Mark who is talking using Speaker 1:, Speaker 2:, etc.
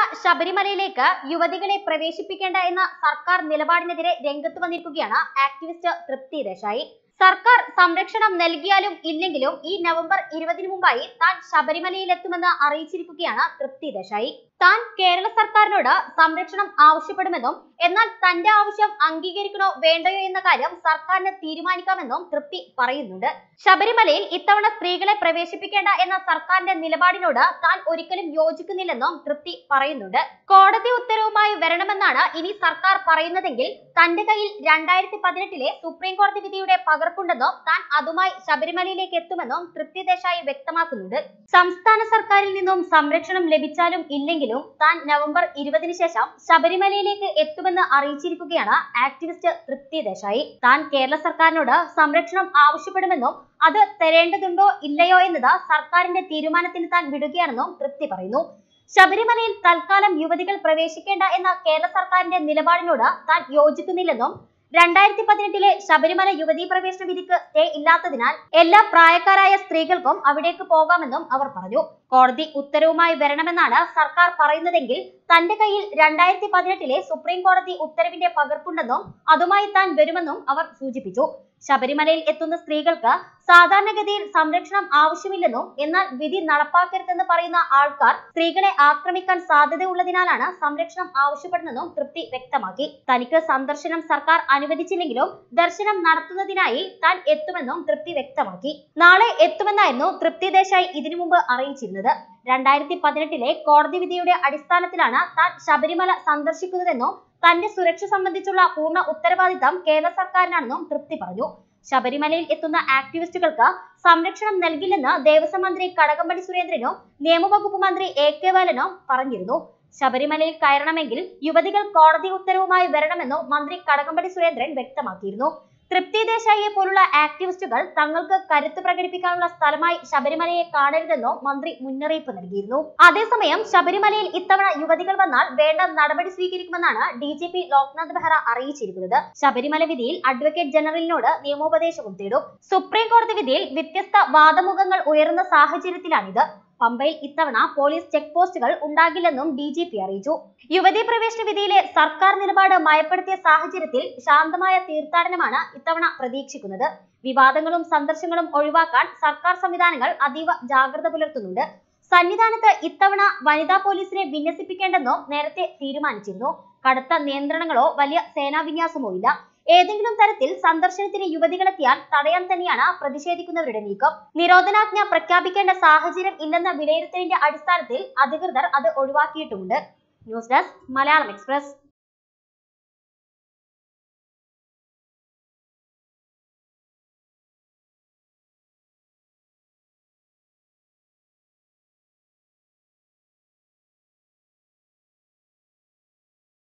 Speaker 1: ശബരിമലയിലേക്ക് യുവതികളെ പ്രവേശിപ്പിക്കേണ്ട എന്ന സർക്കാർ നിലപാടിനെതിരെ രംഗത്ത് വന്നിരിക്കുകയാണ് ആക്ടിവിസ്റ്റ് തൃപ്തി ദേശായി സർക്കാർ സംരക്ഷണം നൽകിയാലും ഇല്ലെങ്കിലും ഈ നവംബർ ഇരുപതിനു മുമ്പായി താൻ ശബരിമലയിലെത്തുമെന്ന് അറിയിച്ചിരിക്കുകയാണ് തൃപ്തി ദേശായി താൻ കേരള സർക്കാരിനോട് സംരക്ഷണം ആവശ്യപ്പെടുമെന്നും എന്നാൽ തന്റെ ആവശ്യം അംഗീകരിക്കണോ വേണ്ടയോ എന്ന കാര്യം സർക്കാരിന് തീരുമാനിക്കാമെന്നും തൃപ്തി പറയുന്നുണ്ട് ശബരിമലയിൽ ഇത്തവണ സ്ത്രീകളെ പ്രവേശിപ്പിക്കേണ്ട എന്ന സർക്കാരിന്റെ നിലപാടിനോട് താൻ ഒരിക്കലും യോജിക്കുന്നില്ലെന്നും തൃപ്തി പറയുന്നുണ്ട് കോടതി ഉത്തരവുമായി വരണമെന്നാണ് ഇനി സർക്കാർ പറയുന്നതെങ്കിൽ തന്റെ കയ്യിൽ രണ്ടായിരത്തി പതിനെട്ടിലെ സുപ്രീം കോടതി വിധിയുടെ പകർപ്പുണ്ടെന്നും താൻ അതുമായി ശബരിമലയിലേക്ക് എത്തുമെന്നും തൃപ്തി ദേശായി വ്യക്തമാക്കുന്നുണ്ട് സംസ്ഥാന സർക്കാരിൽ നിന്നും സംരക്ഷണം ലഭിച്ചാലും ഇല്ലെങ്കിലും താൻ നവംബർ ഇരുപതിന് ശേഷം ശബരിമലയിലേക്ക് എത്തുമെന്ന് അറിയിച്ചിരിക്കുകയാണ് ആക്ടിവിസ്റ്റ് തൃപ്തി ദേശായി താൻ കേരള സർക്കാരിനോട് സംരക്ഷണം ആവശ്യപ്പെടുമെന്നും അത് തരേണ്ടതുണ്ടോ ഇല്ലയോ എന്നത് സർക്കാരിന്റെ തീരുമാനത്തിന് താൻ വിടുകയാണെന്നും തൃപ്തി പറയുന്നു ശബരിമലയിൽ തൽക്കാലം യുവതികൾ പ്രവേശിക്കേണ്ട എന്ന കേരള സർക്കാരിന്റെ നിലപാടിനോട് താൻ യോജിക്കുന്നില്ലെന്നും രണ്ടായിരത്തി പതിനെട്ടിലെ ശബരിമല യുവതീ പ്രവേശന വിധിക്ക് സ്റ്റേ ഇല്ലാത്തതിനാൽ എല്ലാ പ്രായക്കാരായ സ്ത്രീകൾക്കും അവിടേക്ക് പോകാമെന്നും അവർ പറഞ്ഞു കോടതി ഉത്തരവുമായി വരണമെന്നാണ് സർക്കാർ പറയുന്നതെങ്കിൽ തന്റെ കയ്യിൽ രണ്ടായിരത്തി പതിനെട്ടിലെ സുപ്രീം കോടതി ഉത്തരവിന്റെ പകർപ്പുണ്ടെന്നും അതുമായി താൻ വരുമെന്നും അവർ സൂചിപ്പിച്ചു ശബരിമലയിൽ എത്തുന്ന സ്ത്രീകൾക്ക് സാധാരണഗതിയിൽ സംരക്ഷണം ആവശ്യമില്ലെന്നും എന്നാൽ വിധി നടപ്പാക്കരുതെന്ന് പറയുന്ന ആൾക്കാർ സ്ത്രീകളെ ആക്രമിക്കാൻ സാധ്യതയുള്ളതിനാലാണ് സംരക്ഷണം ആവശ്യപ്പെടുന്നതെന്നും തൃപ്തി വ്യക്തമാക്കി തനിക്ക് സന്ദർശനം സർക്കാർ അനുവദിച്ചില്ലെങ്കിലും ദർശനം നടത്തുന്നതിനായി താൻ എത്തുമെന്നും തൃപ്തി വ്യക്തമാക്കി നാളെ എത്തുമെന്നായിരുന്നു തൃപ്തി ദേശായി ഇതിനു മുമ്പ് അറിയിച്ചിരുന്നത് രണ്ടായിരത്തി പതിനെട്ടിലെ കോടതി വിധിയുടെ അടിസ്ഥാനത്തിലാണ് താൻ ശബരിമല സന്ദർശിക്കുന്നതെന്നും തന്റെ സുരക്ഷ സംബന്ധിച്ചുള്ള പൂർണ്ണ ഉത്തരവാദിത്തം കേരള സർക്കാരിനാണെന്നും തൃപ്തി പറഞ്ഞു ശബരിമലയിൽ എത്തുന്ന ആക്ടിവിസ്റ്റുകൾക്ക് സംരക്ഷണം നൽകില്ലെന്ന് ദേവസ്വം മന്ത്രി കടകംപള്ളി സുരേന്ദ്രനോ നിയമവകുപ്പ് മന്ത്രി എ കെ ബാലനോ പറഞ്ഞിരുന്നു ശബരിമലയിൽ കയറണമെങ്കിൽ യുവതികൾ കോടതി ഉത്തരവുമായി വരണമെന്നും മന്ത്രി കടകംപള്ളി സുരേന്ദ്രൻ വ്യക്തമാക്കിയിരുന്നു തൃപ്തി ദേശായിയെ പോലുള്ള ആക്ടിവിസ്റ്റുകൾ തങ്ങൾക്ക് കരുത്ത് പ്രകടിപ്പിക്കാനുള്ള സ്ഥലമായി ശബരിമലയെ കാണരുതെന്നോ മന്ത്രി മുന്നറിയിപ്പ് നൽകിയിരുന്നു അതേസമയം ശബരിമലയിൽ ഇത്തവണ യുവതികൾ വന്നാൽ വേണ്ട നടപടി സ്വീകരിക്കുമെന്നാണ് D G P Loknath Behera അറിയിച്ചിരിക്കുന്നത് ശബരിമല വിധിയിൽ അഡ്വക്കേറ്റ് ജനറലിനോട് നിയമോപദേശവും തേടും സുപ്രീം കോടതി വിധിയിൽ വ്യത്യസ്ത വാദമുഖങ്ങൾ ഉയർന്ന സാഹചര്യത്തിലാണിത് പമ്പയിൽ ഇത്തവണ പോലീസ് ചെക്ക് പോസ്റ്റുകൾ ഉണ്ടാകില്ലെന്നും ഡി ജി പി അറിയിച്ചു യുവതീ പ്രവേശന വിധിയിലെ സർക്കാർ നിലപാട് മയപ്പെടുത്തിയ സാഹചര്യത്തിൽ ശാന്തമായ തീർത്ഥാടനമാണ് ഇത്തവണ പ്രതീക്ഷിക്കുന്നത് വിവാദങ്ങളും സംഘർഷങ്ങളും ഒഴിവാക്കാൻ സർക്കാർ സംവിധാനങ്ങൾ അതീവ ജാഗ്രത പുലർത്തുന്നുണ്ട് സന്നിധാനത്ത് ഇത്തവണ വനിതാ പോലീസിനെ വിന്യസിപ്പിക്കേണ്ടെന്നോ നേരത്തെ തീരുമാനിച്ചിരുന്നു കടുത്ത നിയന്ത്രണങ്ങളോ വലിയ സേനാ വിന്യാസമോ ഇല്ല ഏതെങ്കിലും തരത്തിൽ സന്ദർശനത്തിന് യുവതികളെത്തിയാൽ തടയാൻ തന്നെയാണ് പ്രതിഷേധിക്കുന്നവരുടെ നീക്കം നിരോധനാജ്ഞ പ്രഖ്യാപിക്കേണ്ട സാഹചര്യം ഇല്ലെന്ന വിലയിരുത്തലിന്റെ അടിസ്ഥാനത്തിൽ അധികൃതർ അത് ഒഴിവാക്കിയിട്ടുമുണ്ട് ന്യൂസ് ഡെസ്ക് മലയാളം എക്സ്പ്രസ്